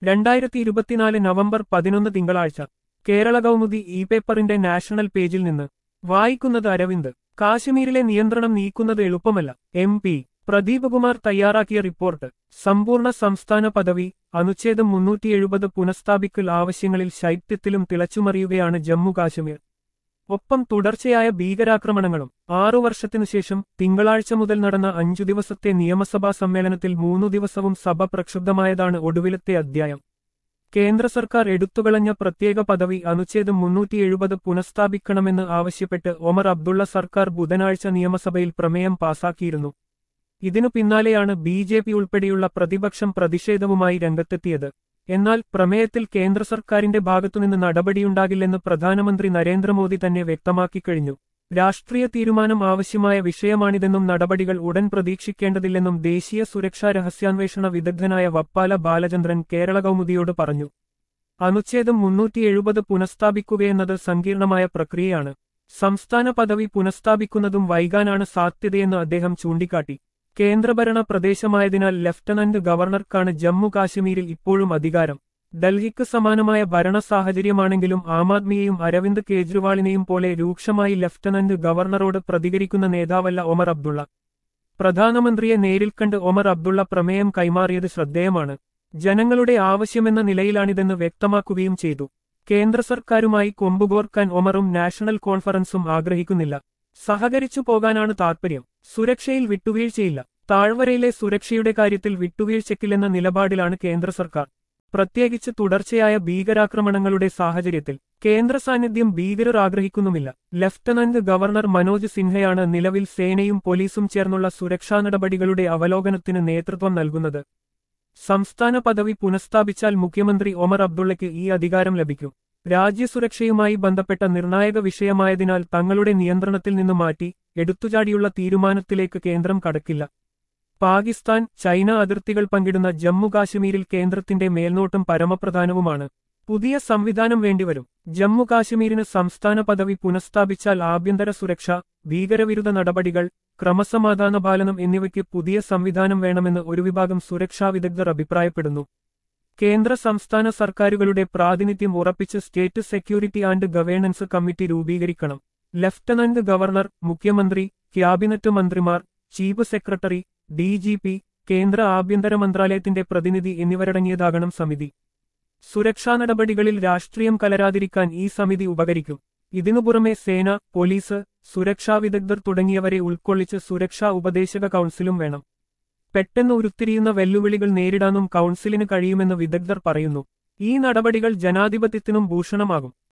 രണ്ടായിരത്തി ഇരുപത്തിനാല് നവംബർ പതിനൊന്ന് തിങ്കളാഴ്ച കേരള കൗമുദി ഇ പേപ്പറിന്റെ നാഷണൽ പേജിൽ നിന്ന് വായിക്കുന്നത് അരവിന്ദ് കാശ്മീരിലെ നിയന്ത്രണം നീക്കുന്നത് എളുപ്പമല്ല എം പി പ്രദീപ് കുമാർ തയ്യാറാക്കിയ റിപ്പോർട്ട് സമ്പൂർണ്ണ സംസ്ഥാന പദവി അനുച്ഛേദം മുന്നൂറ്റി എഴുപത് പുനഃസ്ഥാപിക്കൽ ആവശ്യങ്ങളിൽ ശൈത്യത്തിലും തിളച്ചുമറിയുകയാണ് ജമ്മു കാശ്മീർ ഒപ്പം തുടർച്ചയായ ഭീകരാക്രമണങ്ങളും ആറു വർഷത്തിനുശേഷം തിങ്കളാഴ്ച മുതൽ നടന്ന അഞ്ചു ദിവസത്തെ നിയമസഭാ സമ്മേളനത്തിൽ മൂന്നു ദിവസവും സഭ പ്രക്ഷുബ്ധമായതാണ് ഒടുവിലത്തെ അധ്യായം കേന്ദ്ര സർക്കാർ എടുത്തുകളഞ്ഞ പ്രത്യേക പദവി അനുച്ഛേദം മുന്നൂറ്റി എഴുപത് പുനഃസ്ഥാപിക്കണമെന്ന് ആവശ്യപ്പെട്ട് ഒമർ അബ്ദുള്ള സർക്കാർ ബുധനാഴ്ച നിയമസഭയിൽ പ്രമേയം പാസാക്കിയിരുന്നു ഇതിനു പിന്നാലെയാണ് ബി ജെ പി ഉൾപ്പെടെയുള്ള പ്രതിപക്ഷം പ്രതിഷേധവുമായി രംഗത്തെത്തിയത് എന്നാൽ പ്രമേയത്തിൽ കേന്ദ്ര സർക്കാരിന്റെ ഭാഗത്തുനിന്ന് നടപടിയുണ്ടാകില്ലെന്ന് പ്രധാനമന്ത്രി നരേന്ദ്രമോദി തന്നെ വ്യക്തമാക്കിക്കഴിഞ്ഞു രാഷ്ട്രീയ തീരുമാനം ആവശ്യമായ വിഷയമാണിതെന്നും നടപടികൾ ഉടൻ പ്രതീക്ഷിക്കേണ്ടതില്ലെന്നും ദേശീയ സുരക്ഷാ രഹസ്യാന്വേഷണ വിദഗ്ധനായ വപ്പാല ബാലചന്ദ്രൻ കേരള കൗമുദിയോട് പറഞ്ഞു അനുച്ഛേദം മുന്നൂറ്റി എഴുപത് പുനഃസ്ഥാപിക്കുകയെന്നത് സങ്കീർണമായ പ്രക്രിയയാണ് സംസ്ഥാന പദവി പുനഃസ്ഥാപിക്കുന്നതും വൈകാനാണ് സാധ്യതയെന്ന് അദ്ദേഹം ചൂണ്ടിക്കാട്ടി കേന്ദ്രഭരണ പ്രദേശമായതിനാൽ ലഫ്റ്റനന്റ് ഗവർണർക്കാണ് ജമ്മു കാശ്മീരിൽ ഇപ്പോഴും അധികാരം ഡൽഹിക്ക് സമാനമായ ഭരണ സാഹചര്യമാണെങ്കിലും ആം ആദ്മിയെയും അരവിന്ദ് കേജ്രിവാളിനെയും പോലെ രൂക്ഷമായി ലഫ്റ്റനന്റ് ഗവർണറോട് പ്രതികരിക്കുന്ന നേതാവല്ല ഒമർ അബ്ദുള്ള പ്രധാനമന്ത്രിയെ നേരിൽ കണ്ട് ഒമർ അബ്ദുള്ള പ്രമേയം കൈമാറിയത് ശ്രദ്ധേയമാണ് ജനങ്ങളുടെ ആവശ്യമെന്ന നിലയിലാണിതെന്ന് വ്യക്തമാക്കുകയും ചെയ്തു കേന്ദ്ര സർക്കാരുമായി കൊമ്പുകോർക്കാൻ ഒമറും നാഷണൽ കോൺഫറൻസും ആഗ്രഹിക്കുന്നില്ല സഹകരിച്ചു പോകാനാണ് താൽപര്യം സുരക്ഷയിൽ വിട്ടുവീഴ്ചയില്ല താഴ്വരയിലെ സുരക്ഷയുടെ കാര്യത്തിൽ വിട്ടുവീഴ്ചയ്ക്കില്ലെന്ന നിലപാടിലാണ് കേന്ദ്ര സർക്കാർ പ്രത്യേകിച്ച് തുടർച്ചയായ ഭീകരാക്രമണങ്ങളുടെ സാഹചര്യത്തിൽ കേന്ദ്ര സാന്നിധ്യം ഭീകരർ ആഗ്രഹിക്കുന്നുമില്ല ലഫ്റ്റനന്റ് ഗവർണർ മനോജ് സിൻഹയാണ് നിലവിൽ സേനയും പോലീസും ചേർന്നുള്ള സുരക്ഷാ നടപടികളുടെ അവലോകനത്തിന് നേതൃത്വം നൽകുന്നത് സംസ്ഥാന പദവി പുനഃസ്ഥാപിച്ചാൽ മുഖ്യമന്ത്രി ഒമർ അബ്ദുള്ളയ്ക്ക് ഈ അധികാരം ലഭിക്കും രാജ്യസുരക്ഷയുമായി ബന്ധപ്പെട്ട നിർണായക വിഷയമായതിനാൽ തങ്ങളുടെ നിയന്ത്രണത്തിൽ നിന്ന് മാറ്റി എടുത്തുചാടിയുള്ള തീരുമാനത്തിലേക്ക് കേന്ദ്രം കടക്കില്ല പാകിസ്ഥാൻ ചൈന അതിർത്തികൾ പങ്കിടുന്ന ജമ്മു കാശ്മീരിൽ കേന്ദ്രത്തിന്റെ മേൽനോട്ടം പരമപ്രധാനവുമാണ് പുതിയ സംവിധാനം വേണ്ടിവരും ജമ്മു കാശ്മീരിന് സംസ്ഥാന പദവി പുനഃസ്ഥാപിച്ചാൽ ആഭ്യന്തര സുരക്ഷ ഭീകരവിരുദ്ധ നടപടികൾ ക്രമസമാധാന പാലനം എന്നിവയ്ക്ക് പുതിയ സംവിധാനം വേണമെന്ന് ഒരു വിഭാഗം സുരക്ഷാ വിദഗ്ധർ അഭിപ്രായപ്പെടുന്നു കേന്ദ്ര സംസ്ഥാന സർക്കാരുകളുടെ പ്രാതിനിധ്യം ഉറപ്പിച്ച് state security and governance committee രൂപീകരിക്കണം ലഫ്റ്റനന്റ് ഗവർണർ മുഖ്യമന്ത്രി ക്യാബിനറ്റ് മന്ത്രിമാർ chief secretary D G P കേന്ദ്ര ആഭ്യന്തര മന്ത്രാലയത്തിന്റെ പ്രതിനിധി എന്നിവരടങ്ങിയതാകണം സമിതി സുരക്ഷാ നടപടികളിൽ രാഷ്ട്രീയം കലരാതിരിക്കാൻ ഈ സമിതി ഉപകരിക്കും ഇതിനു പുറമെ സേന പോലീസ് സുരക്ഷാ വിദഗ്ധർ തുടങ്ങിയവരെ ഉൾക്കൊള്ളിച്ച് സുരക്ഷാ ഉപദേശക കൗൺസിലും വേണം പെട്ടെന്ന് ഉരുത്തിരിയുന്ന വെല്ലുവിളികൾ നേരിടാനും കൗൺസിലിന് കഴിയുമെന്ന് വിദഗ്ധർ പറയുന്നു ഈ നടപടികൾ ജനാധിപത്യത്തിനും ഭൂഷണമാകും